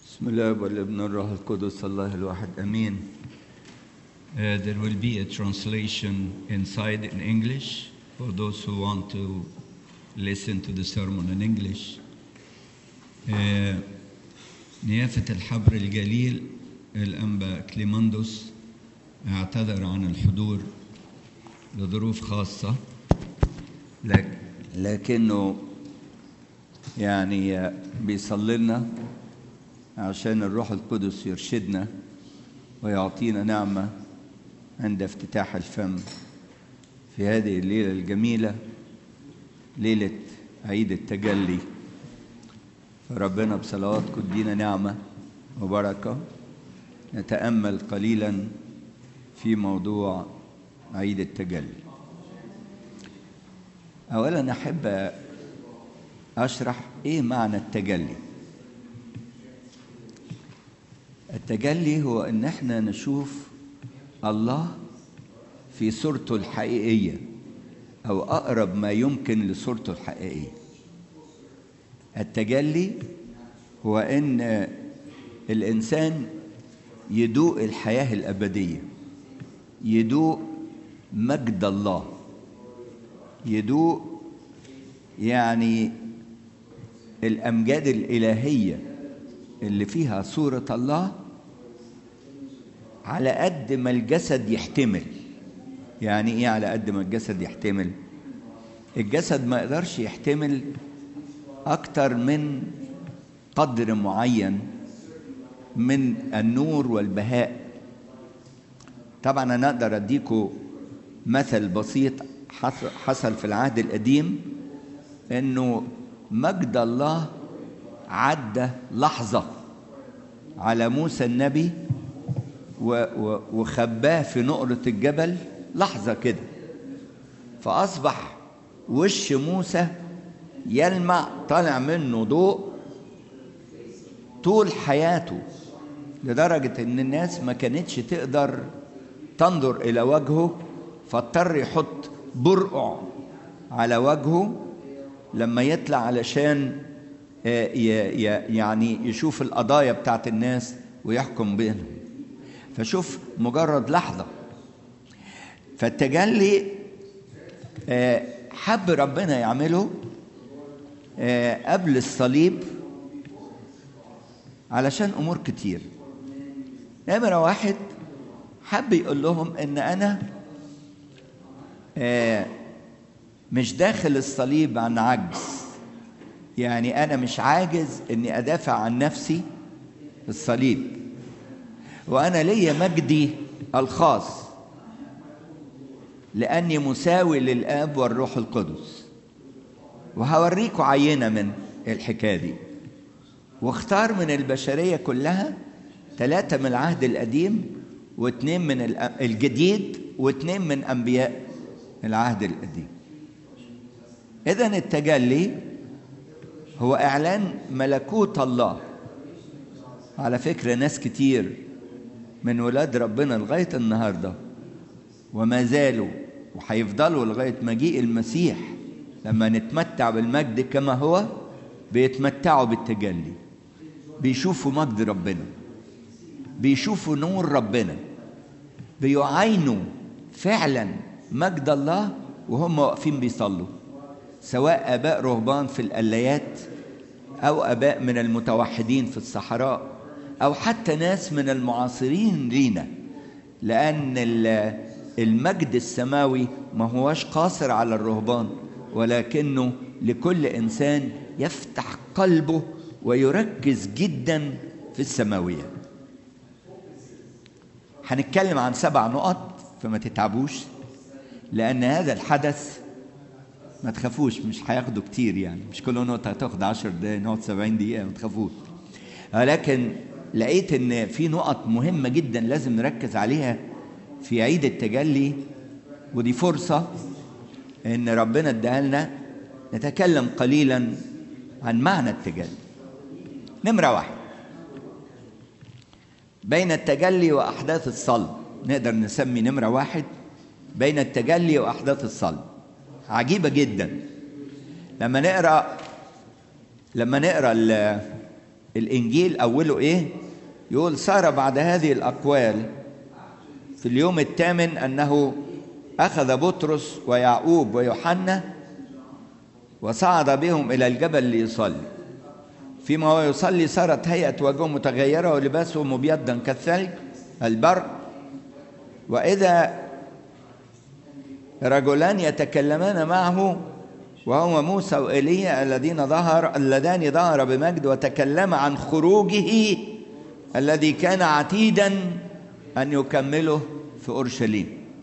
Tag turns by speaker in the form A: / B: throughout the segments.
A: بسم الله والابن الروح القدس الله الواحد امين
B: Uh, there will be a translation inside in English for those who want to listen to the sermon in English. Uh, نيافة الحبر الجليل الأنبا كليماندوس اعتذر عن الحضور لظروف خاصة
A: لك لكنه يعني بيصلي لنا عشان الروح القدس يرشدنا ويعطينا نعمة عند افتتاح الفم في هذه الليلة الجميلة ليلة عيد التجلي فربنا بصلواتكم ادينا نعمة وبركة نتأمل قليلا في موضوع عيد التجلي أولا أحب أشرح إيه معنى التجلي التجلي هو إن إحنا نشوف الله في صورته الحقيقية أو أقرب ما يمكن لصورته الحقيقية التجلي هو إن الإنسان يدوق الحياة الأبدية يدوق مجد الله يدوق يعني الأمجاد الإلهية اللي فيها صورة الله على قد ما الجسد يحتمل يعني ايه على قد ما الجسد يحتمل الجسد ما يقدرش يحتمل اكتر من قدر معين من النور والبهاء طبعا انا اقدر اديكم مثل بسيط حصل في العهد القديم انه مجد الله عدى لحظه على موسى النبي وخباه في نقرة الجبل لحظة كده فأصبح وش موسى يلمع طالع منه ضوء طول حياته لدرجة إن الناس ما كانتش تقدر تنظر إلى وجهه فاضطر يحط برقع على وجهه لما يطلع علشان يعني يشوف القضايا بتاعت الناس ويحكم بينهم فشوف مجرد لحظة فالتجلي حب ربنا يعمله قبل الصليب علشان أمور كتير نمرة واحد حب يقول لهم إن أنا مش داخل الصليب عن عجز يعني أنا مش عاجز إني أدافع عن نفسي في الصليب وأنا ليا مجدي الخاص لأني مساوي للآب والروح القدس وهوريكم عينة من الحكاية دي واختار من البشرية كلها ثلاثة من العهد القديم واثنين من الجديد واثنين من أنبياء العهد القديم إذا التجلي هو إعلان ملكوت الله على فكرة ناس كتير من ولاد ربنا لغاية النهاردة وما زالوا وهيفضلوا لغاية مجيء المسيح لما نتمتع بالمجد كما هو بيتمتعوا بالتجلي بيشوفوا مجد ربنا بيشوفوا نور ربنا بيعاينوا فعلا مجد الله وهم واقفين بيصلوا سواء آباء رهبان في القلايات أو آباء من المتوحدين في الصحراء أو حتى ناس من المعاصرين لينا لأن المجد السماوي ما هوش قاصر على الرهبان ولكنه لكل إنسان يفتح قلبه ويركز جدا في السماويات هنتكلم عن سبع نقط فما تتعبوش لأن هذا الحدث ما تخافوش مش هياخدوا كتير يعني مش كل نقطة هتاخد 10 دقايق نقعد 70 دقيقة ما تخافوش ولكن لقيت ان في نقط مهمة جدا لازم نركز عليها في عيد التجلي ودي فرصة ان ربنا اداها لنا نتكلم قليلا عن معنى التجلي نمرة واحد بين التجلي وأحداث الصلب نقدر نسمي نمرة واحد بين التجلي وأحداث الصلب عجيبة جدا لما نقرأ لما نقرأ الإنجيل أوله إيه يقول صار بعد هذه الأقوال في اليوم الثامن أنه أخذ بطرس ويعقوب ويوحنا وصعد بهم إلى الجبل ليصلي فيما هو يصلي صارت هيئة وجهه متغيرة ولباسه مبيضا كالثلج البرق وإذا رجلان يتكلمان معه وهو موسى وإيليا الذين ظهر اللذان ظهر بمجد وتكلم عن خروجه الذي كان عتيدا أن يكمله في أورشليم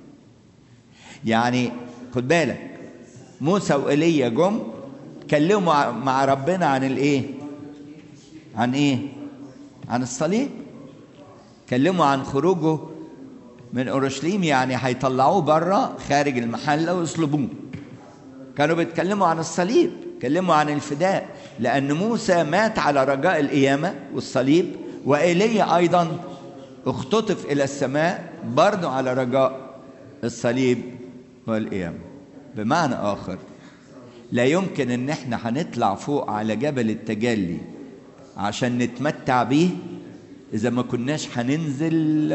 A: يعني خد بالك موسى وإيليا جم اتكلموا مع ربنا عن الايه عن ايه عن الصليب اتكلموا عن خروجه من اورشليم يعني هيطلعوه بره خارج المحله ويصلبوه كانوا بيتكلموا عن الصليب اتكلموا عن الفداء لان موسى مات على رجاء القيامه والصليب وايليا ايضا اختطف الى السماء برضه على رجاء الصليب والقيامه بمعنى اخر لا يمكن ان احنا هنطلع فوق على جبل التجلي عشان نتمتع بيه اذا ما كناش هننزل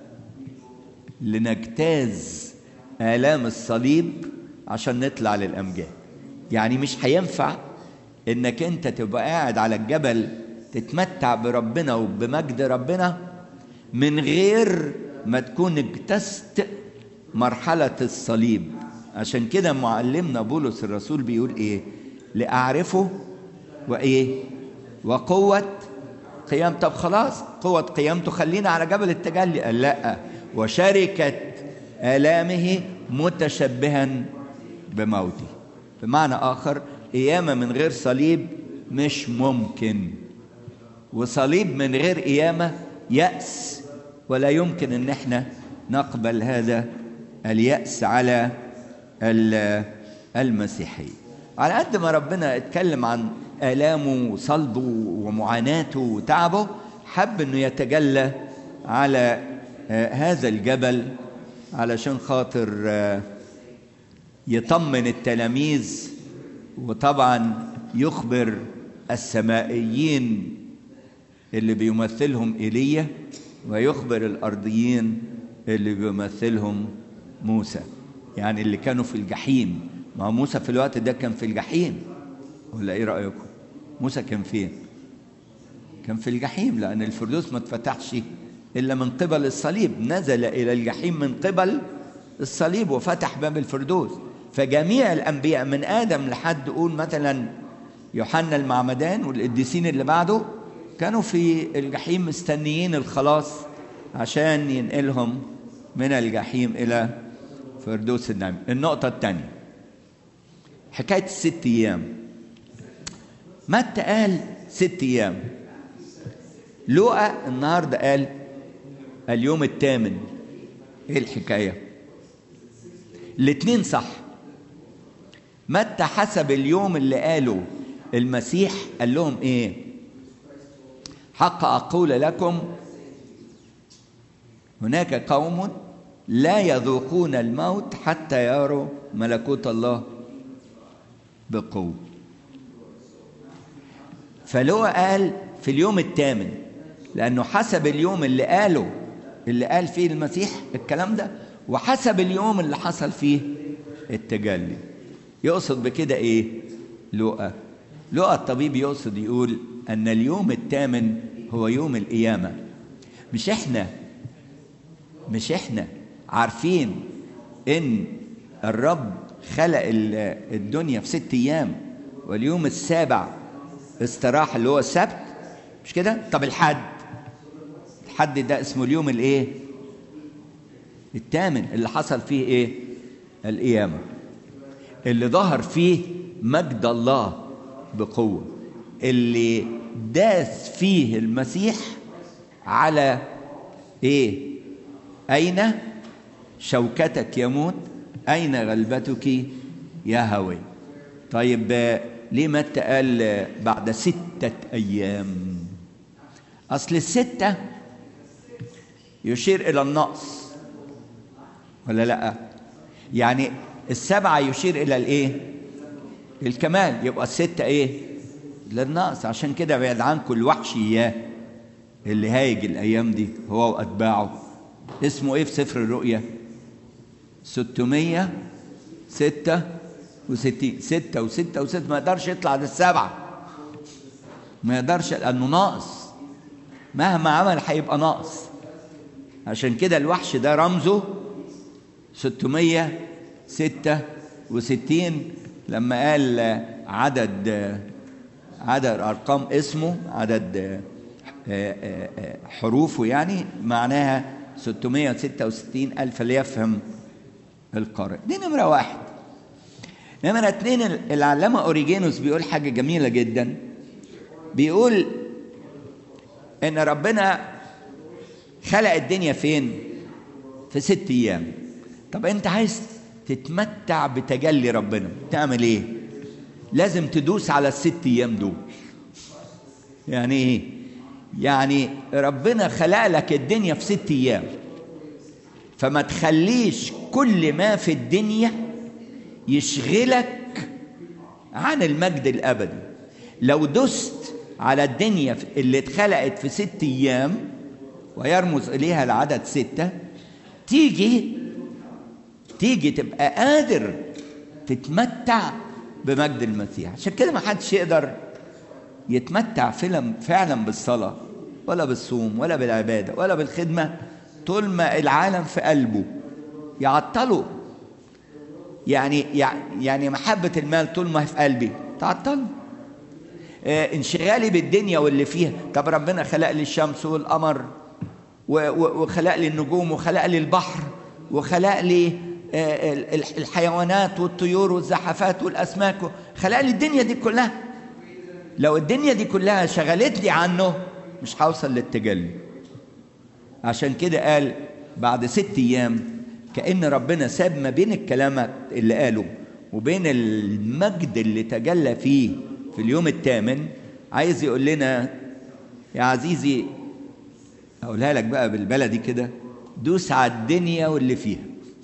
A: لنجتاز الام الصليب عشان نطلع للامجاد يعني مش هينفع انك انت تبقى قاعد على الجبل تتمتع بربنا وبمجد ربنا من غير ما تكون اجتزت مرحله الصليب عشان كده معلمنا بولس الرسول بيقول ايه لاعرفه وايه وقوه قيام طب خلاص قوه قيامته خلينا على جبل التجلي قال لا وشركه الامه متشبها بموته بمعنى اخر قيامه من غير صليب مش ممكن وصليب من غير قيامه ياس ولا يمكن ان احنا نقبل هذا الياس على المسيحية على قد ما ربنا اتكلم عن آلامه وصلبه ومعاناته وتعبه حب انه يتجلى على هذا الجبل علشان خاطر يطمن التلاميذ وطبعا يخبر السمائيين اللي بيمثلهم ايليا ويخبر الارضيين اللي بيمثلهم موسى يعني اللي كانوا في الجحيم ما هو موسى في الوقت ده كان في الجحيم ولا ايه رايكم موسى كان فين كان في الجحيم لان الفردوس ما اتفتحش الا من قبل الصليب نزل الى الجحيم من قبل الصليب وفتح باب الفردوس فجميع الانبياء من ادم لحد قول مثلا يوحنا المعمدان والقديسين اللي بعده كانوا في الجحيم مستنيين الخلاص عشان ينقلهم من الجحيم الى فردوس النعيم النقطة الثانية حكاية الست أيام متى قال ست أيام لوقا النهاردة قال اليوم الثامن ايه الحكاية الاتنين صح متى حسب اليوم اللي قاله المسيح قال لهم ايه حق أقول لكم هناك قوم لا يذوقون الموت حتى يروا ملكوت الله بقوة فلو قال في اليوم الثامن لأنه حسب اليوم اللي قاله اللي قال فيه المسيح الكلام ده وحسب اليوم اللي حصل فيه التجلي يقصد بكده ايه لقى لقى الطبيب يقصد يقول ان اليوم الثامن هو يوم القيامة مش احنا مش احنا عارفين ان الرب خلق الدنيا في ست ايام واليوم السابع استراحة اللي هو السبت مش كده طب الحد الحد ده اسمه اليوم الايه الثامن اللي حصل فيه ايه القيامة اللي ظهر فيه مجد الله بقوة اللي داس فيه المسيح على ايه اين شوكتك يموت أين غلبتك يا هوي طيب ليه متى قال بعد ستة أيام أصل الستة يشير إلى النقص ولا لا يعني السبعة يشير إلى الإيه الكمال يبقى الستة إيه للنقص عشان كده بعد عنكم الوحش اياه اللي هايج الايام دي هو واتباعه اسمه ايه في سفر الرؤيا 666 6 و6 و6 ما يقدرش يطلع للسبعه ما يقدرش لانه ناقص مهما عمل هيبقى ناقص عشان كده الوحش ده رمزه 666 لما قال عدد عدد ارقام اسمه عدد حروفه يعني معناها 666 ألف ليفهم القارئ دي نمرة واحد نمرة اتنين العلامة أوريجينوس بيقول حاجة جميلة جدا بيقول إن ربنا خلق الدنيا فين؟ في ست أيام طب أنت عايز تتمتع بتجلي ربنا تعمل إيه؟ لازم تدوس على الست أيام دول يعني إيه؟ يعني ربنا خلق لك الدنيا في ست ايام فما تخليش كل ما في الدنيا يشغلك عن المجد الابدي لو دست على الدنيا اللي اتخلقت في ست ايام ويرمز اليها العدد سته تيجي تيجي تبقى قادر تتمتع بمجد المسيح عشان كده ما حدش يقدر يتمتع فعلا بالصلاه ولا بالصوم ولا بالعباده ولا بالخدمه طول ما العالم في قلبه يعطله يعني يعني محبه المال طول ما هي في قلبي تعطله آه انشغالي بالدنيا واللي فيها طب ربنا خلق لي الشمس والقمر وخلق لي النجوم وخلق لي البحر وخلق لي آه الحيوانات والطيور والزحفات والاسماك خلق لي الدنيا دي كلها لو الدنيا دي كلها شغلتني عنه مش هوصل للتجلي عشان كده قال بعد ست ايام كأن ربنا ساب ما بين الكلام اللي قاله وبين المجد اللي تجلى فيه في اليوم الثامن عايز يقول لنا يا عزيزي اقولها لك بقى بالبلدي كده دوس على الدنيا واللي فيها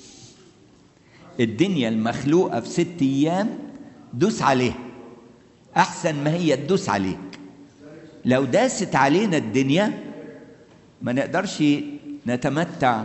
A: الدنيا المخلوقه في ست ايام دوس عليها احسن ما هي تدوس عليك لو داست علينا الدنيا ما نقدرش نتمتع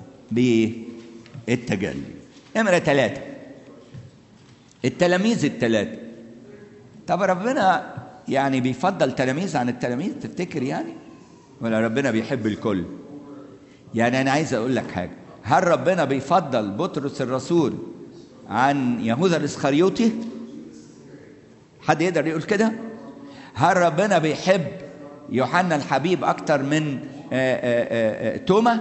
A: بالتجلي نمرة ثلاثة التلاميذ الثلاثة طب ربنا يعني بيفضل تلاميذ عن التلاميذ تفتكر يعني ولا ربنا بيحب الكل يعني أنا عايز أقول لك حاجة هل ربنا بيفضل بطرس الرسول عن يهوذا الإسخريوطي حد يقدر يقول كده هل ربنا بيحب يوحنا الحبيب اكتر من آآ آآ توما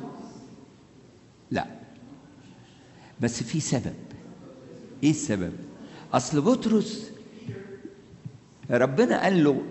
A: لا بس في سبب ايه السبب اصل بطرس ربنا قال له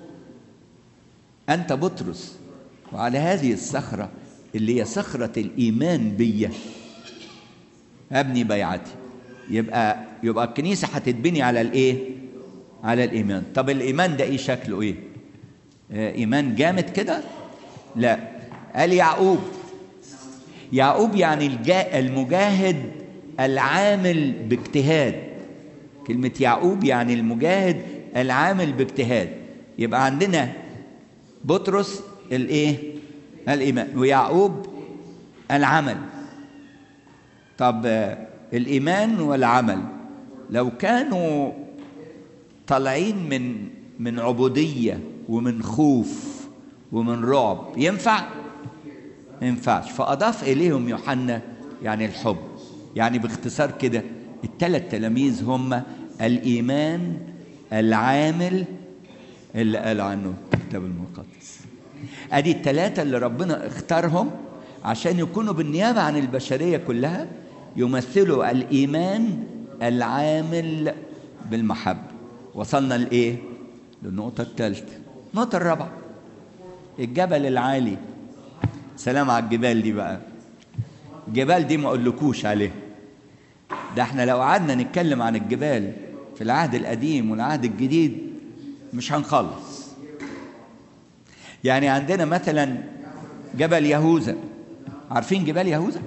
A: انت بطرس وعلى هذه الصخره اللي هي صخره الايمان بيا ابني بيعتي يبقى يبقى الكنيسه هتتبني على الايه على الايمان طب الايمان ده ايه شكله ايه آه ايمان جامد كده لا قال يعقوب يعقوب يعني الجا المجاهد العامل باجتهاد كلمة يعقوب يعني المجاهد العامل باجتهاد يبقى عندنا بطرس الايه الايمان ويعقوب العمل طب آه الايمان والعمل لو كانوا طالعين من من عبوديه ومن خوف ومن رعب ينفع ما ينفعش فاضاف اليهم يوحنا يعني الحب يعني باختصار كده الثلاث تلاميذ هم الايمان العامل اللي قال عنه الكتاب المقدس ادي الثلاثه اللي ربنا اختارهم عشان يكونوا بالنيابه عن البشريه كلها يمثلوا الايمان العامل بالمحبه وصلنا لايه للنقطه الثالثه النقطه الرابعه الجبل العالي سلام على الجبال دي بقى الجبال دي ما اقولكوش عليها ده احنا لو قعدنا نتكلم عن الجبال في العهد القديم والعهد الجديد مش هنخلص يعني عندنا مثلا جبل يهوذا عارفين جبال يهوذا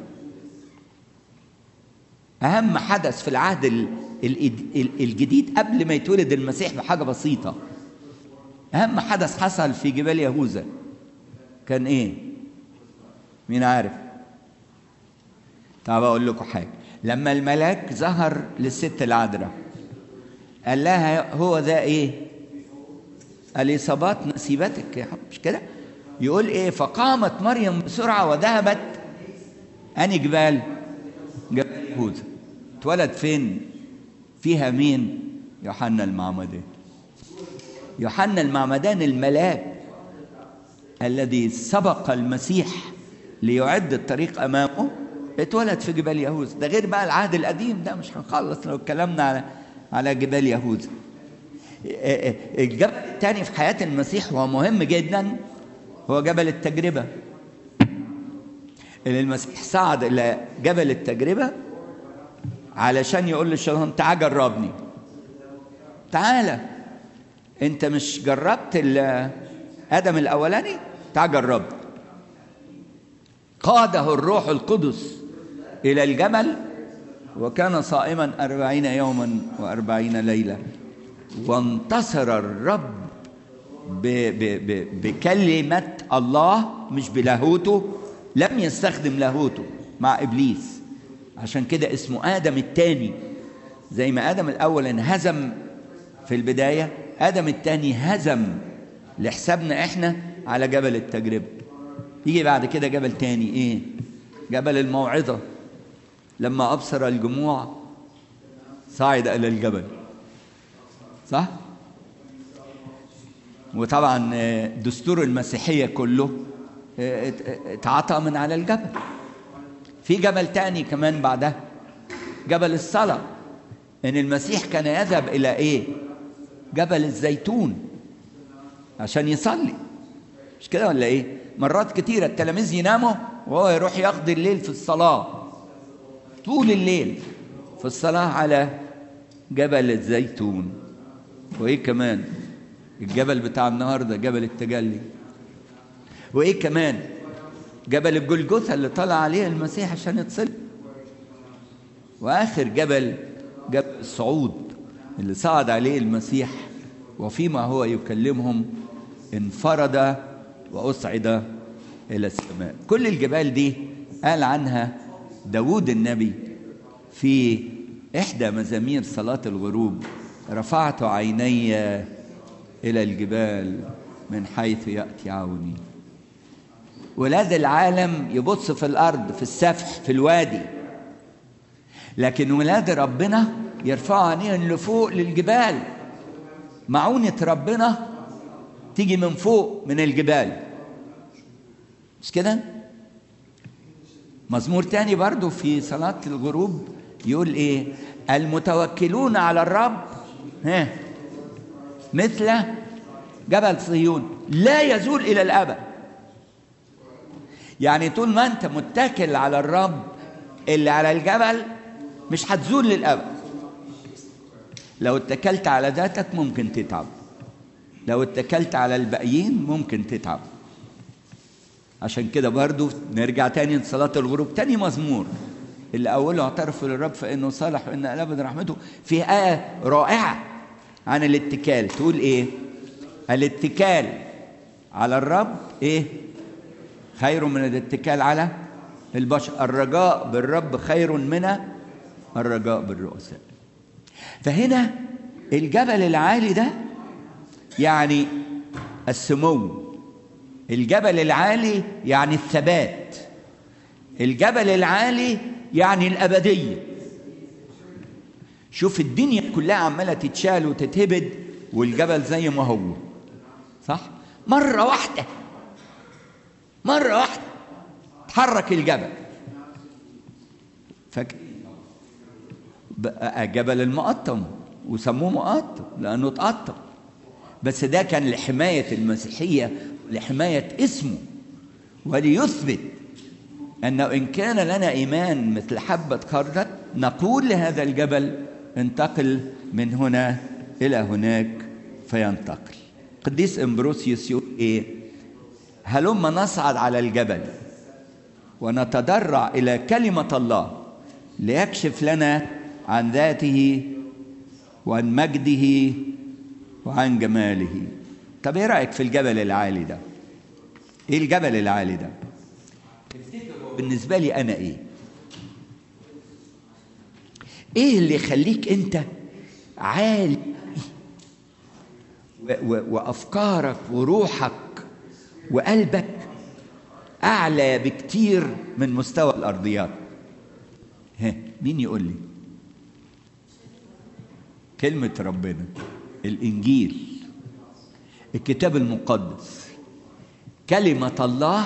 A: اهم حدث في العهد الجديد قبل ما يتولد المسيح بحاجه بسيطه اهم حدث حصل في جبال يهوذا كان ايه مين عارف طب اقول لكم حاجه لما الملاك ظهر للست العذراء قال لها هو ده ايه اليصابات نسيبتك يا حب مش كده يقول ايه فقامت مريم بسرعه وذهبت اني جبال جبال يهوذا اتولد فين فيها مين يوحنا المعمدان يوحنا المعمدان الملاك الذي سبق المسيح ليعد الطريق امامه اتولد في جبال يهوذا ده غير بقى العهد القديم ده مش هنخلص لو اتكلمنا على على جبال يهوذا الجبل الثاني في حياة المسيح وهو مهم جدا هو جبل التجربة اللي المسيح صعد إلى جبل التجربة علشان يقول للشيطان تعال جربني تعالى انت مش جربت ادم الاولاني تعال جربني قاده الروح القدس الى الجبل وكان صائما أربعين يوما وأربعين ليلة وانتصر الرب ب ب ب بكلمة الله مش بلاهوته لم يستخدم لاهوته مع إبليس عشان كده اسمه آدم الثاني زي ما آدم الأول انهزم في البداية آدم الثاني هزم لحسابنا إحنا على جبل التجربة يجي بعد كده جبل تاني إيه جبل الموعظة لما أبصر الجموع صعد إلى الجبل صح؟ وطبعا دستور المسيحية كله اتعطى من على الجبل في جبل تاني كمان بعدها جبل الصلاة إن المسيح كان يذهب إلى إيه؟ جبل الزيتون عشان يصلي مش كده ولا إيه؟ مرات كتيرة التلاميذ يناموا وهو يروح يقضي الليل في الصلاة طول الليل في الصلاة على جبل الزيتون وإيه كمان؟ الجبل بتاع النهاردة جبل التجلي وإيه كمان؟ جبل الجلجثة اللي طلع عليه المسيح عشان يتصل وآخر جبل جبل الصعود اللي صعد عليه المسيح وفيما هو يكلمهم انفرد وأصعد إلى السماء كل الجبال دي قال عنها داود النبي في إحدى مزامير صلاة الغروب رفعت عيني إلى الجبال من حيث يأتي عوني ولاد العالم يبص في الأرض في السفح في الوادي لكن ولاد ربنا يرفعوا عينيهم لفوق للجبال معونة ربنا تيجي من فوق من الجبال مش كده مزمور تاني برضو في صلاة الغروب يقول ايه المتوكلون على الرب ها مثل جبل صهيون لا يزول الى الابد يعني طول ما انت متكل على الرب اللي على الجبل مش هتزول للابد لو اتكلت على ذاتك ممكن تتعب لو اتكلت على الباقيين ممكن تتعب عشان كده برضو نرجع تاني لصلاة الغروب تاني مزمور اللي أوله اعترفوا للرب فإنه صالح وإن أبد رحمته في آية رائعة عن الاتكال تقول إيه؟ الاتكال على الرب إيه؟ خير من الاتكال على البشر الرجاء بالرب خير من الرجاء بالرؤساء فهنا الجبل العالي ده يعني السمو الجبل العالي يعني الثبات الجبل العالي يعني الأبدية شوف الدنيا كلها عمالة تتشال وتتهبد والجبل زي ما هو صح مرة واحدة مرة واحدة تحرك الجبل فاكر بقى جبل المقطم وسموه مقطم لأنه اتقطم بس ده كان لحماية المسيحية لحماية اسمه وليثبت أنه إن كان لنا إيمان مثل حبة خردل نقول لهذا الجبل انتقل من هنا إلى هناك فينتقل قديس إمبروسيوس يقول إيه هلما نصعد على الجبل ونتضرع إلى كلمة الله ليكشف لنا عن ذاته وعن مجده وعن جماله طب ايه رايك في الجبل العالي ده ايه الجبل العالي ده بالنسبه لي انا ايه ايه اللي يخليك انت عالي و- و- وافكارك وروحك وقلبك اعلى بكتير من مستوى الارضيات ها مين يقول لي كلمه ربنا الانجيل الكتاب المقدس كلمه الله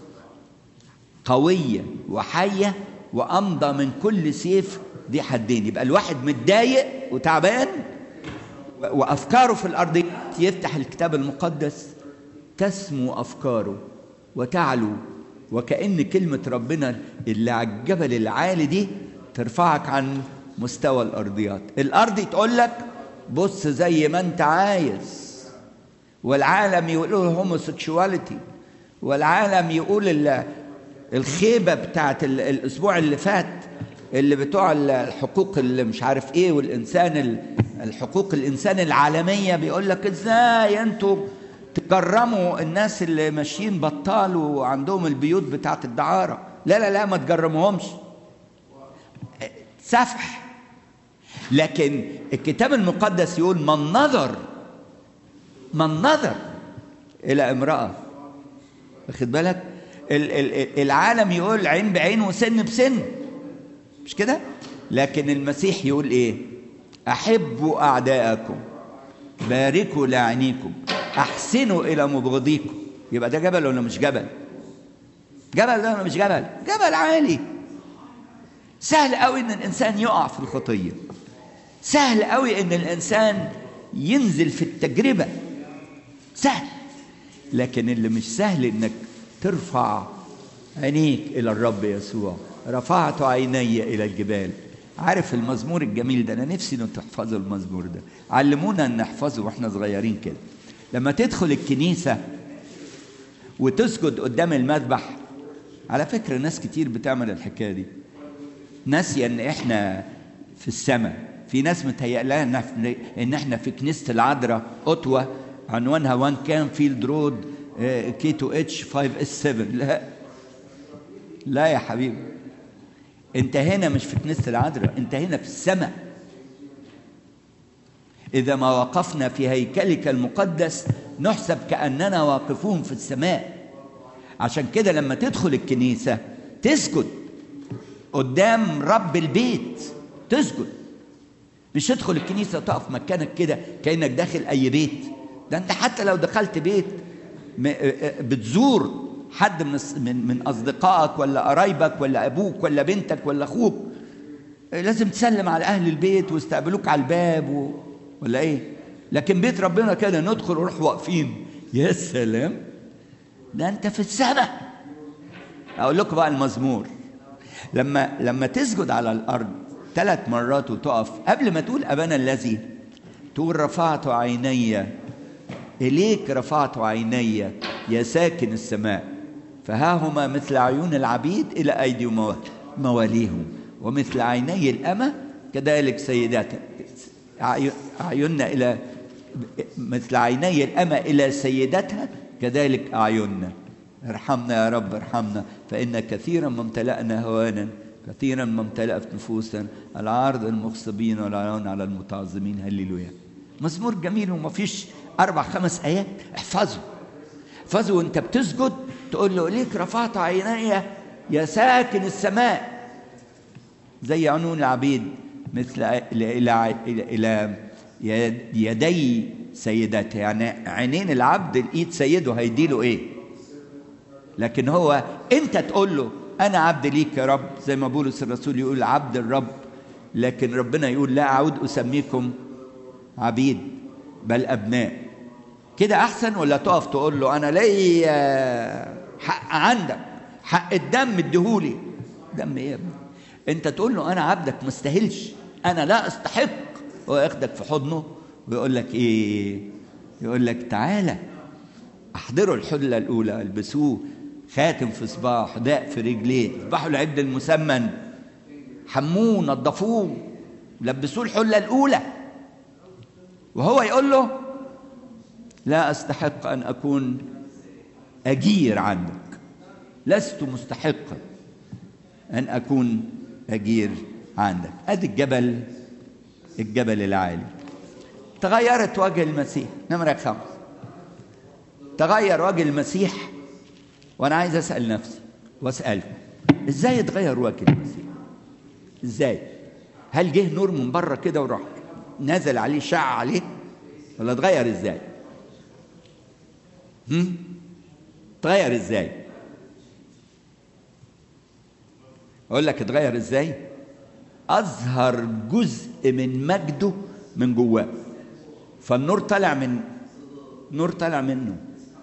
A: قويه وحيه وامضى من كل سيف دي حدين يبقى الواحد متضايق وتعبان و- وافكاره في الارض يفتح الكتاب المقدس تسمو افكاره وتعلو وكأن كلمة ربنا اللي على الجبل العالي دي ترفعك عن مستوى الأرضيات الأرض تقول لك بص زي ما أنت عايز والعالم يقول هوموسيكشواليتي والعالم يقول ال- الخيبة بتاعت ال- الأسبوع اللي فات اللي بتوع ال- الحقوق اللي مش عارف ايه والإنسان ال- الحقوق الإنسان العالمية بيقول لك ازاي انتوا تكرموا الناس اللي ماشيين بطال وعندهم البيوت بتاعت الدعارة لا لا لا ما تجرموهمش سفح لكن الكتاب المقدس يقول من نظر من نظر إلى امرأة واخد بالك ال- ال- العالم يقول عين بعين وسن بسن مش كده لكن المسيح يقول ايه احبوا اعداءكم باركوا لاعنيكم احسنوا الى مبغضيكم يبقى ده جبل ولا مش جبل جبل ده ولا مش جبل جبل عالي سهل قوي ان الانسان يقع في الخطيه سهل قوي ان الانسان ينزل في التجربه سهل لكن اللي مش سهل انك ترفع عينيك الى الرب يسوع رفعت عيني الى الجبال عارف المزمور الجميل ده انا نفسي انه تحفظوا المزمور ده علمونا ان نحفظه واحنا صغيرين كده لما تدخل الكنيسه وتسجد قدام المذبح على فكره ناس كتير بتعمل الحكايه دي ناسيه ان احنا في السماء في ناس متهيأ لها ان إحنا- ان احنا في كنيسه العذراء اوتوا عنوانها وان كان فيلد رود كي 2 اتش 5 اس 7 لا لا يا حبيبي انت هنا مش في كنيسه العذراء انت هنا في السماء اذا ما وقفنا في هيكلك المقدس نحسب كاننا واقفون في السماء عشان كده لما تدخل الكنيسه تسجد قدام رب البيت تسجد مش تدخل الكنيسه وتقف مكانك كده كانك داخل اي بيت ده انت حتى لو دخلت بيت م- بتزور حد من الص- من من اصدقائك ولا قرايبك ولا ابوك ولا بنتك ولا اخوك لازم تسلم على اهل البيت ويستقبلوك على الباب و... ولا ايه لكن بيت ربنا كده ندخل ونروح واقفين يا سلام ده انت في السماء اقول لكم بقى المزمور لما لما تسجد على الارض ثلاث مرات وتقف قبل ما تقول ابانا الذي تقول رفعت عيني اليك رفعت عيني يا ساكن السماء فها هما مثل عيون العبيد الى ايدي مو- مواليهم ومثل عيني الامه كذلك سيداتها أعي- اعيننا الى مثل عيني الامه الى سيدتها كذلك اعيننا ارحمنا يا رب ارحمنا فإن كثيرا ما امتلأنا هوانا كثيرا ما امتلأت نفوسنا العارض المغصبين والعيون على المتعظمين هللويا مزمور جميل وما فيش أربع خمس آيات احفظه احفظه وانت بتسجد تقول له ليك رفعت عيني يا ساكن السماء زي عنون العبيد مثل إلى إلى إلى إلى يدي سيدته يعني عينين العبد الإيد سيده هيديله إيه؟ لكن هو انت تقول له انا عبد ليك يا رب زي ما بولس الرسول يقول عبد الرب لكن ربنا يقول لا اعود اسميكم عبيد بل ابناء كده احسن ولا تقف تقول له انا ليا حق عندك حق الدم اديهولي دم ايه يا ابني انت تقول له انا عبدك ما استاهلش انا لا استحق هو ياخدك في حضنه ويقول لك ايه يقول لك تعالى احضروا الحله الاولى البسوه خاتم في صباعه حداء في رجليه اذبحوا العبد المسمن حموه نظفوه لبسوه الحله الاولى وهو يقول له لا استحق ان اكون اجير عندك لست مستحقا ان اكون اجير عندك ادي الجبل الجبل العالي تغيرت وجه المسيح نمرة خمس تغير وجه المسيح وانا عايز اسال نفسي واسالكم ازاي اتغير وجه المسيح ازاي هل جه نور من بره كده وراح نزل عليه شع عليه ولا اتغير ازاي هم اتغير ازاي اقول لك اتغير ازاي اظهر جزء من مجده من جواه فالنور طالع من نور طالع منه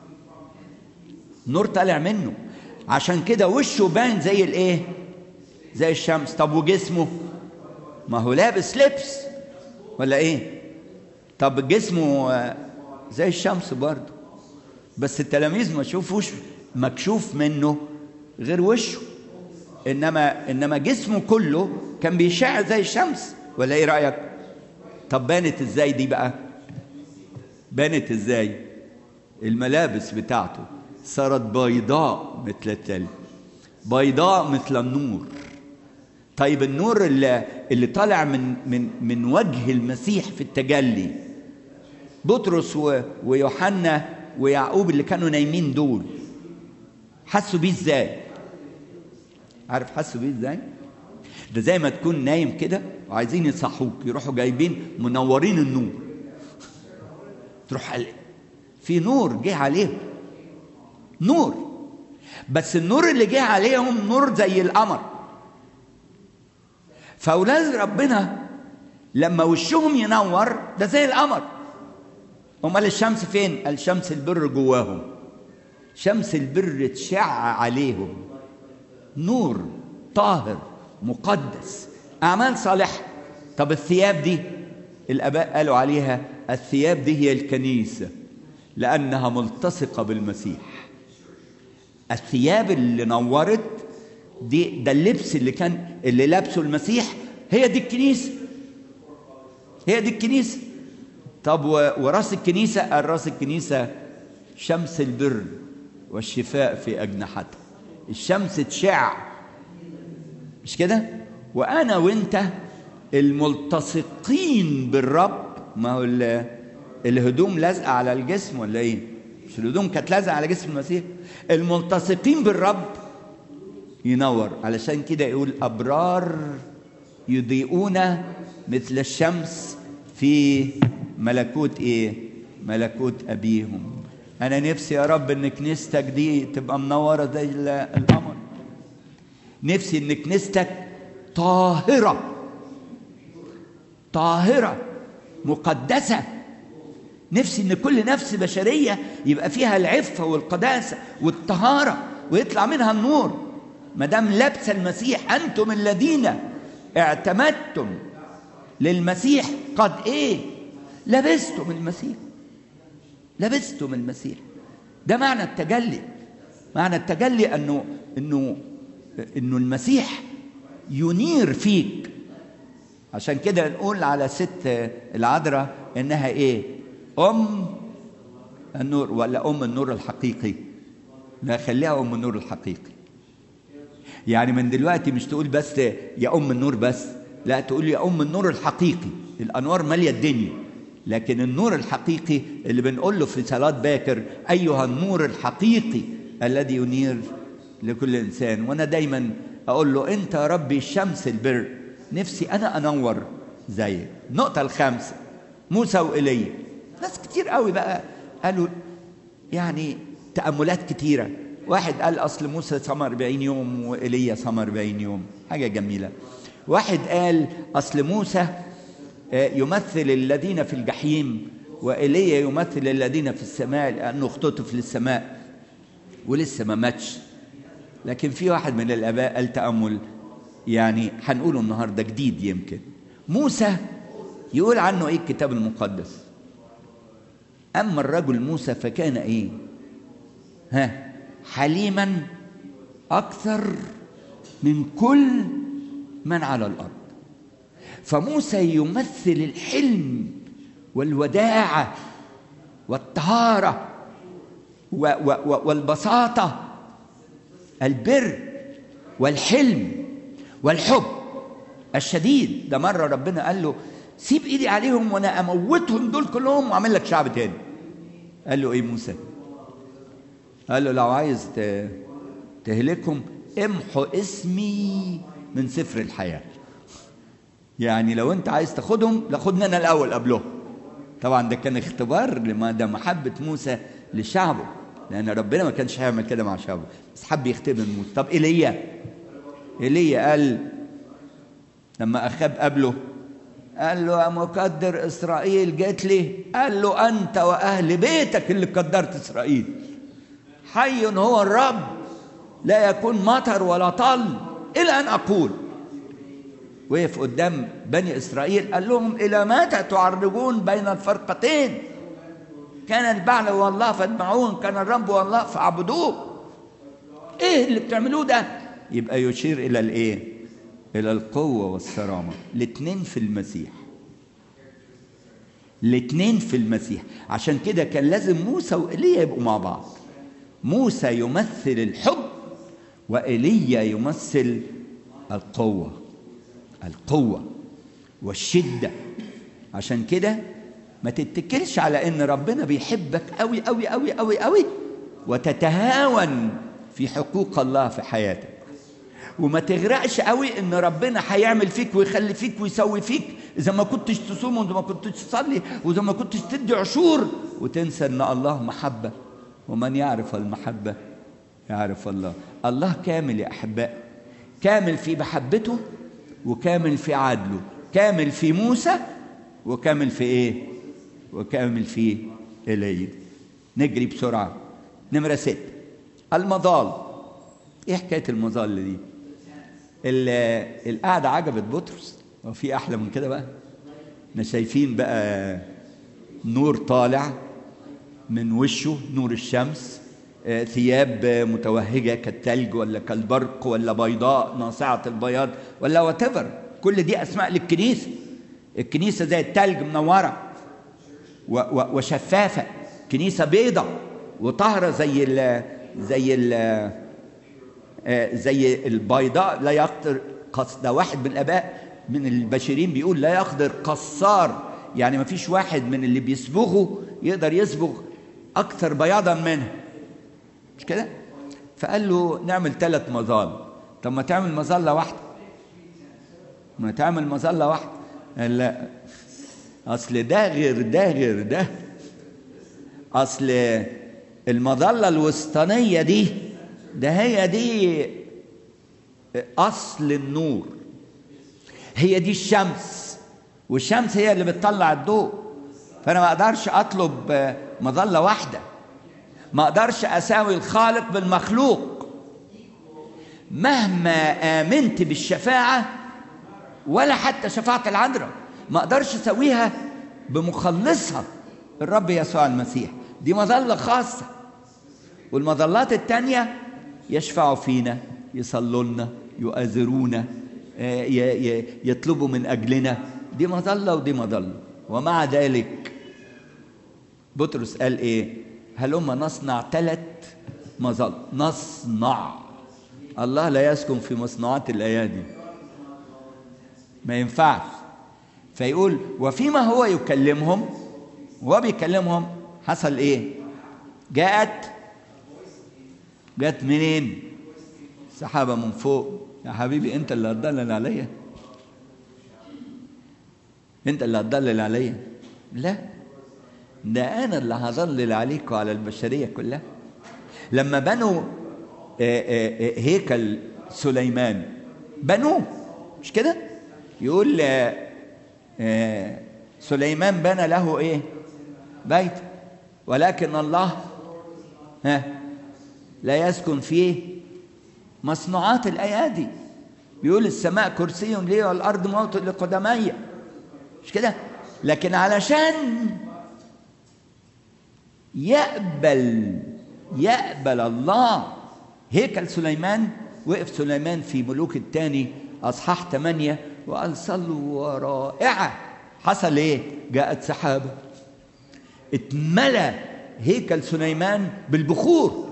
A: نور طالع منه عشان كده وشه بان زي الايه زي الشمس طب وجسمه ما هو لابس لبس ولا ايه طب جسمه آه، زي الشمس برضه بس التلاميذ ما شوفوش مكشوف منه غير وشه انما انما جسمه كله كان بيشع زي الشمس ولا ايه رايك طب بانت ازاي دي بقى بانت ازاي الملابس بتاعته صارت بيضاء مثل التلج بيضاء مثل النور طيب النور اللي اللي طالع من من من وجه المسيح في التجلي بطرس و- ويوحنا ويعقوب اللي كانوا نايمين دول حسوا بيه ازاي عارف حسوا بيه ازاي ده زي ما تكون نايم كده وعايزين يصحوك يروحوا جايبين منورين النور تروح قال في نور جه عليهم نور بس النور اللي جه عليهم نور زي القمر فاولاد ربنا لما وشهم ينور ده زي القمر امال الشمس فين قال شمس البر جواهم شمس البر تشع عليهم نور طاهر مقدس اعمال صالحه طب الثياب دي الاباء قالوا عليها الثياب دي هي الكنيسه لانها ملتصقه بالمسيح الثياب اللي نورت دي ده اللبس اللي كان اللي لابسه المسيح هي دي الكنيسه هي دي الكنيسه طب و- وراس الكنيسه قال راس الكنيسه شمس البر والشفاء في اجنحتها الشمس تشع مش كده وانا وانت الملتصقين بالرب ما هو ال- الهدوم لازقه على الجسم ولا ايه مش الهدوم كانت لازقه على جسم المسيح الملتصقين بالرب ينور علشان كده يقول ابرار يضيئون مثل الشمس في ملكوت ايه ملكوت ابيهم انا نفسي يا رب ان كنيستك دي تبقى منوره زي ال- القمر نفسي ان كنيستك طاهره طاهره مقدسه نفسي ان كل نفس بشريه يبقى فيها العفه والقداسه والطهاره ويطلع منها النور ما دام لابسه المسيح انتم الذين اعتمدتم للمسيح قد ايه لبستم المسيح لبستم المسيح ده معنى التجلي معنى التجلي انه انه انه المسيح ينير فيك عشان كده نقول على ست العذراء انها ايه ام النور ولا ام النور الحقيقي لا خليها ام النور الحقيقي يعني من دلوقتي مش تقول بس يا ام النور بس لا تقول يا ام النور الحقيقي الانوار ماليه الدنيا لكن النور الحقيقي اللي بنقول له في صلاه باكر ايها النور الحقيقي الذي ينير لكل انسان وانا دايما اقول له انت يا ربي الشمس البر نفسي انا انور زيك النقطه الخامسه موسى وايليا ناس كتير قوي بقى قالوا يعني تأملات كتيرة واحد قال أصل موسى صام 40 يوم وإيليا صام 40 يوم حاجة جميلة واحد قال أصل موسى آه، يمثل الذين في الجحيم وإيليا يمثل الذين في السماء لأنه اختطف للسماء ولسه ما ماتش لكن في واحد من الآباء قال تأمل يعني هنقوله النهاردة جديد يمكن موسى يقول عنه إيه الكتاب المقدس أما الرجل موسى فكان إيه؟ ها حليما أكثر من كل من على الأرض فموسى يمثل الحلم والوداعة والطهارة و و و والبساطة البر والحلم والحب الشديد ده مرة ربنا قال له سيب ايدي عليهم وانا اموتهم دول كلهم واعمل لك شعب تاني قال له ايه موسى قال له لو عايز ت- تهلكهم امحو اسمي من سفر الحياة يعني لو انت عايز تاخدهم لاخدني انا الاول قبلهم طبعا ده كان اختبار لما ده محبة موسى لشعبه لأن ربنا ما كانش هيعمل كده مع شعبه بس حب يختبر موسى طب إيليا إيليا قال لما أخاب قابله قال له يا مقدر إسرائيل جيت لي قال له أنت وأهل بيتك اللي قدرت إسرائيل حي هو الرب لا يكون مطر ولا طل إلى أن أقول وقف قدام بني إسرائيل قال لهم إلى متى تعرجون بين الفرقتين كان البعل هو الله فاتبعوه كان الرب هو الله فاعبدوه ايه اللي بتعملوه ده يبقى يشير الى الايه الى القوه والصرامه الاثنين في المسيح الاثنين في المسيح عشان كده كان لازم موسى وايليا يبقوا مع بعض موسى يمثل الحب وايليا يمثل القوه القوه والشده عشان كده ما تتكلش على ان ربنا بيحبك قوي قوي قوي قوي قوي وتتهاون في حقوق الله في حياتك وما تغرقش قوي ان ربنا هيعمل فيك ويخلي فيك ويسوي فيك اذا ما كنتش تصوم واذا ما كنتش تصلي واذا ما كنتش تدي عشور وتنسى ان الله محبه ومن يعرف المحبه يعرف الله الله كامل يا احباء كامل في محبته وكامل في عدله كامل في موسى وكامل في ايه وكامل في ايليا نجري بسرعه نمره ست المظال ايه حكايه المظال دي ال- القعده عجبت بطرس هو في احلى من كده بقى احنا شايفين بقى نور طالع من وشه نور الشمس آه، ثياب آه، متوهجة كالثلج ولا كالبرق ولا بيضاء ناصعة البياض ولا واتيفر كل دي أسماء للكنيسة الكنيسة زي الثلج منورة و- و- وشفافة كنيسة بيضة وطاهرة زي ال زي ال آه، زي البيضاء لا يقدر قص ده واحد من الآباء من البشرين بيقول لا يقدر قصار يعني ما فيش واحد من اللي بيصبغوا يقدر يصبغ أكثر بياضا منه مش كده؟ فقال له نعمل ثلاث مظال طب ما تعمل مظلة واحدة ما تعمل مظلة واحدة قال لا أصل ده غير ده غير ده أصل المظلة الوسطانية دي ده هي دي أصل النور هي دي الشمس والشمس هي اللي بتطلع الضوء فأنا ما أقدرش أطلب آه، مظلة واحدة ما أقدرش أساوي الخالق بالمخلوق مهما آمنت بالشفاعة ولا حتى شفاعة العذراء ما أقدرش أسويها بمخلصها الرب يسوع المسيح دي مظلة خاصة والمظلات التانية يشفعوا فينا يصلوا لنا يؤازرونا آه، ي- ي- يطلبوا من أجلنا دي مظلة ودي مظلة ومع ذلك بطرس قال إيه هلما نصنع ثلاث مظل نصنع الله لا يسكن في مصنوعات الأيادي ما ينفعش فيقول وفيما هو يكلمهم وهو بيكلمهم حصل ايه جاءت جاءت منين سحابة من فوق يا حبيبي انت اللي هتضلل عليا انت اللي هتضلل عليا لا ده انا اللي هضلل عليك وعلى البشرية كلها لما بنوا آه، آه، آه، هيكل سليمان بنوه مش كده يقول آه، آه، سليمان بنى له ايه بيت ولكن الله ها لا يسكن فيه مصنوعات الايادي بيقول السماء كرسي لي والارض موت لقدمي مش كده لكن علشان يقبل يقبل الله هيكل سليمان وقف سليمان في ملوك الثاني اصحاح ثمانية وقال صلوا ورائعة حصل ايه جاءت سحابة اتملى هيكل سليمان بالبخور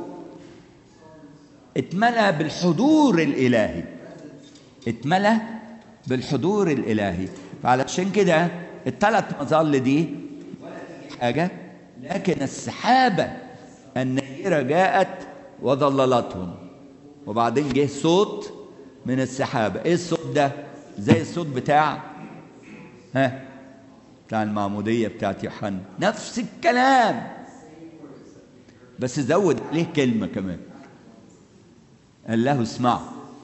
A: اتملى بالحضور الالهي اتملى بالحضور الالهي فعلشان كده الثلاث مظل دي حاجه لكن السحابه النيره جاءت وظللتهم وبعدين جه صوت من السحابه ايه الصوت ده زي الصوت بتاع ها بتاع المعموديه بتاعت يوحنا نفس الكلام بس زود عليه كلمه كمان قال له اسمعوا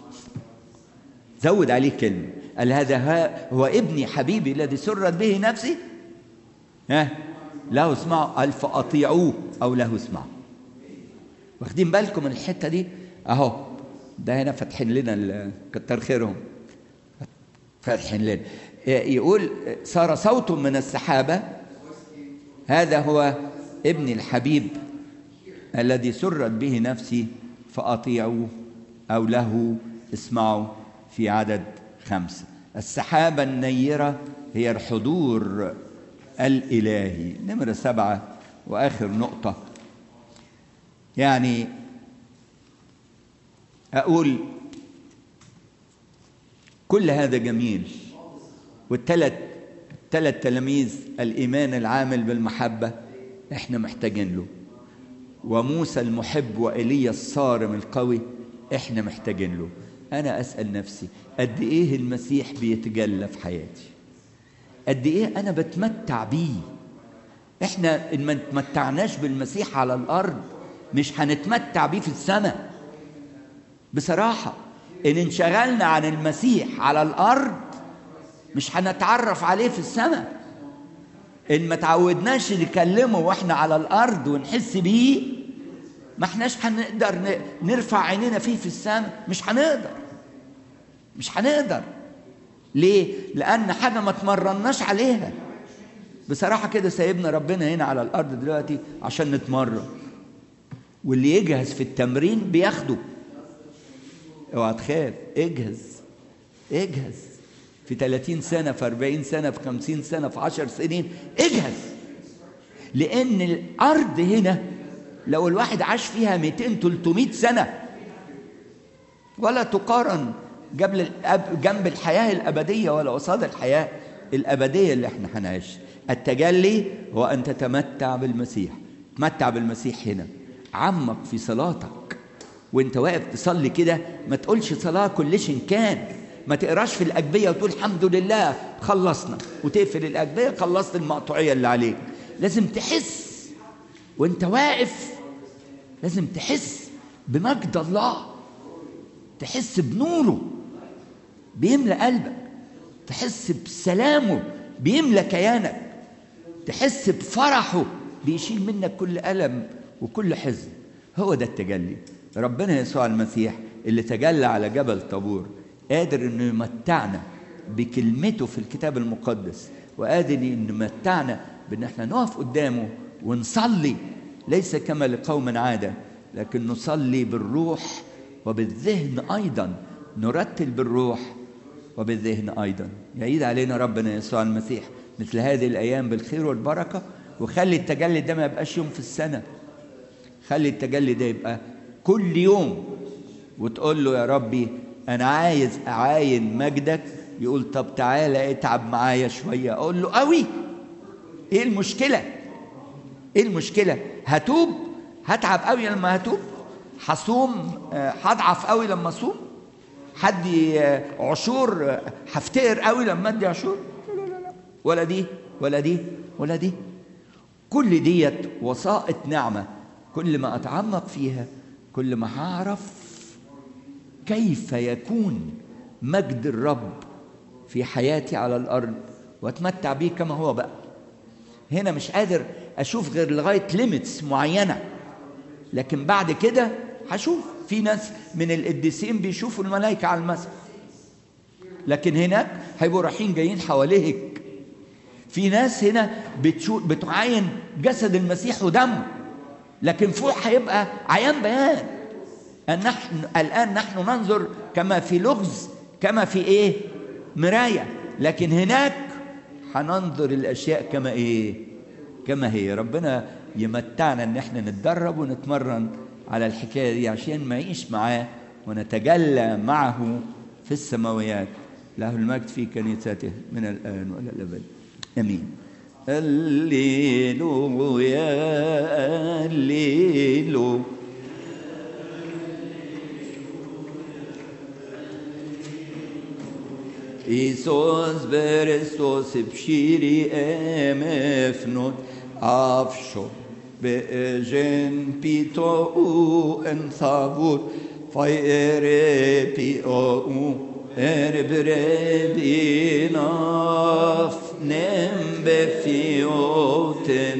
A: زود عليه كلمة قال هذا هو ابني حبيبي الذي سرت به نفسي ها له اسمعوا قال فأطيعوه أو له اسمعوا واخدين بالكم من الحتة دي أهو ده هنا فاتحين لنا كتر خيرهم فاتحين لنا يقول صار صوت من السحابة هذا هو ابني الحبيب الذي سرت به نفسي فأطيعوه أو له اسمعوا في عدد خمسة السحابة النيرة هي الحضور الإلهي نمرة سبعة وآخر نقطة يعني أقول كل هذا جميل والثلاث ثلاث تلاميذ الإيمان العامل بالمحبة إحنا محتاجين له وموسى المحب وإيليا الصارم القوي إحنا محتاجين له أنا أسأل نفسي قد إيه المسيح بيتجلى في حياتي قد إيه أنا بتمتع بيه إحنا إن ما تمتعناش بالمسيح على الأرض مش هنتمتع بيه في السماء بصراحة إن انشغلنا عن المسيح على الأرض مش هنتعرف عليه في السماء إن ما تعودناش نكلمه وإحنا على الأرض ونحس بيه ما احناش هنقدر نرفع عينينا فيه في السماء مش هنقدر مش هنقدر ليه؟ لأن حاجة ما تمرناش عليها بصراحة كده سايبنا ربنا هنا على الأرض دلوقتي عشان نتمرن واللي يجهز في التمرين بياخده اوعى تخاف اجهز اجهز في 30 سنة في 40 سنة في 50 سنة في 10 سنين اجهز لأن الأرض هنا لو الواحد عاش فيها 200 300 سنة ولا تقارن قبل جنب الحياة الأبدية ولا قصاد الحياة الأبدية اللي احنا هنعيش التجلي هو أن تتمتع بالمسيح تمتع بالمسيح هنا عمق في صلاتك وانت واقف تصلي كده ما تقولش صلاة كلش كان ما تقراش في الأجبية وتقول الحمد لله خلصنا وتقفل الأجبية خلصت المقطوعية اللي عليك لازم تحس وانت واقف لازم تحس بمجد الله تحس بنوره بيملى قلبك تحس بسلامه بيملى كيانك تحس بفرحه بيشيل منك كل ألم وكل حزن هو ده التجلي ربنا يسوع المسيح اللي تجلى على جبل طابور قادر انه يمتعنا بكلمته في الكتاب المقدس وقادر انه يمتعنا بان احنا نقف قدامه ونصلي ليس كما لقوم عاده لكن نصلي بالروح وبالذهن ايضا نرتل بالروح وبالذهن ايضا يعيد علينا ربنا يسوع المسيح مثل هذه الايام بالخير والبركه وخلي التجلي ده ما يبقاش يوم في السنه خلي التجلي ده يبقى كل يوم وتقول له يا ربي انا عايز اعاين مجدك يقول طب تعالى اتعب معايا شويه اقول له قوي ايه المشكله ايه المشكله هتوب هتعب قوي لما هتوب هصوم هضعف قوي لما اصوم حدي عشور هفتقر قوي لما ادي عشور لا لا لا ولا دي ولا دي ولا دي كل ديت وسائط نعمه كل ما اتعمق فيها كل ما هعرف كيف يكون مجد الرب في حياتي على الارض واتمتع بيه كما هو بقى هنا مش قادر اشوف غير لغايه ليميتس معينه لكن بعد كده هشوف في ناس من القديسين بيشوفوا الملائكه على المسبح لكن هناك هيبقوا رايحين جايين حواليك في ناس هنا بتشوف بتعاين جسد المسيح ودمه لكن فوق هيبقى عيان بيان أن نحن الآن نحن ننظر كما في لغز كما في إيه مراية لكن هناك هننظر الأشياء كما إيه كما هي ربنا يمتعنا ان احنا نتدرب ونتمرن على الحكايه دي عشان نعيش معاه ونتجلى معه في السماويات له المجد في كنيسته من الان والى الابد امين الليلويا الليلو Iisus Christus bshiri e mefnut afsho be gen pito u en thavur fai ere pi o u er brebinaf nem be fioten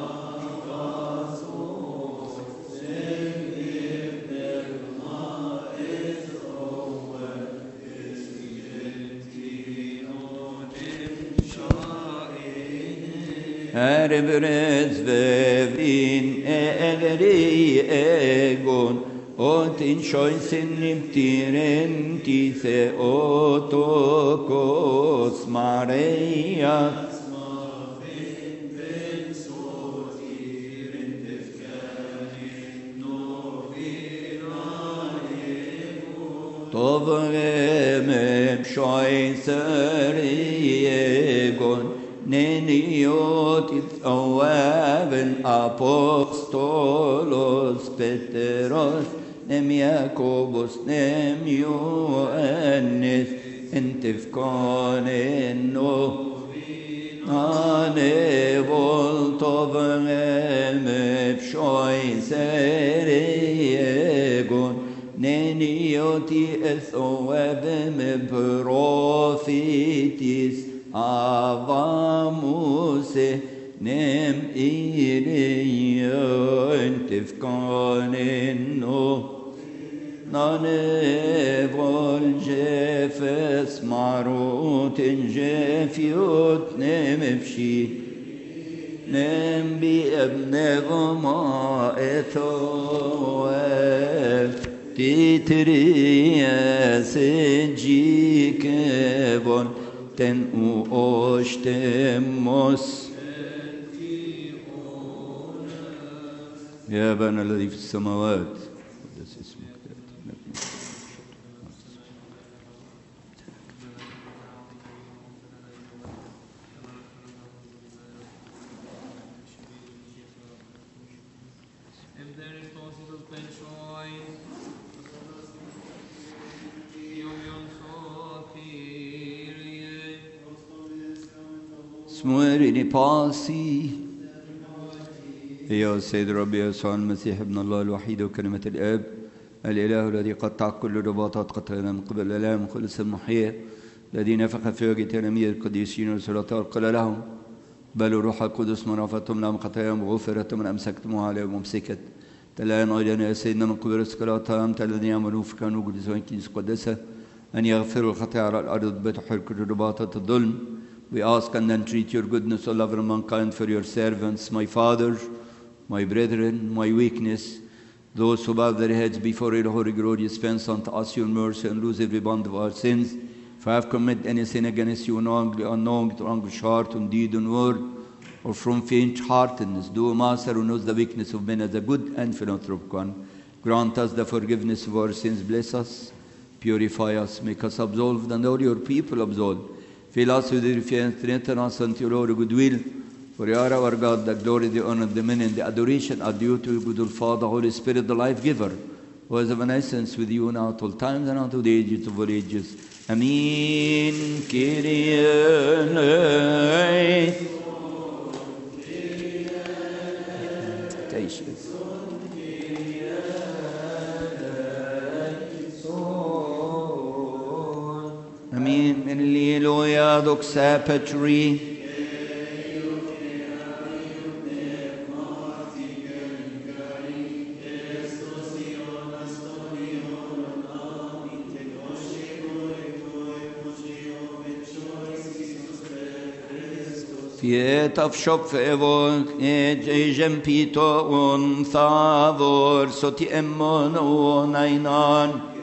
A: Her brez vevin egri egon Otin shoysin niptiren tise otokos Maria Tovrem shoyser egon Neniot ithawabin apostolos Petros nem Jakobus nem Ioannis entifkanen no Ane voltov em pshoi seriegon Nenioti ethawabim prophetis avamuse nem iriyon tifkanen no Nane vol jefes marut in jefiot nem efshi nem bi ebnevoma etoel titriya sejikevon ten u oштemos يا أبانا الذي في السماوات قدس اسمك تأتي ملكك
C: If there is possible pension, union so Kyrie.
A: اسمورني باسي يا سيد ربي يسوع المسيح ابن الله الوحيد وكلمة الآب الإله الذي قطع كل رباطات قتلنا من قبل الآلام خلص المحيا الذي نفخ في وجه تلاميذ القديسين والسلاطات قال لهم بل روح القدس من رفضتم لهم خطاياهم غفرت من أمسكتموها عليهم ممسكت الآن أيضا يا سيدنا من قبل السكرات أنت الذين يعملون في كانوا قدسين كنيسة قدسة أن يغفروا الخطايا على الأرض بتحر كل رباطات الظلم We ask and entreat your goodness, O lover of mankind, for your servants, my father, my brethren, my weakness, those who bow their heads before your holy glorious fence unto us your mercy and lose every bond of our sins. If I have committed any sin against you knowingly, unknowingly, to anguish heart, in deed and word, or from faint heartedness, do, O Master, who knows the weakness of men as a good and philanthropic one, grant us the forgiveness of our sins, bless us, purify us, make us absolved, and all your people absolved. Fill us with your fear and strengthen us unto your Lord goodwill. For you are our God, the glory, the honor, the dominion, the adoration are due to you, good old Father, Holy Spirit, the life giver, who has of an essence with you now at all times and unto the ages of all ages. Amen. Kyrie eleison. Amen. Alleluia, doxa Petri. Fiet av shop evo jem pito un thavor soti emmon o nainan.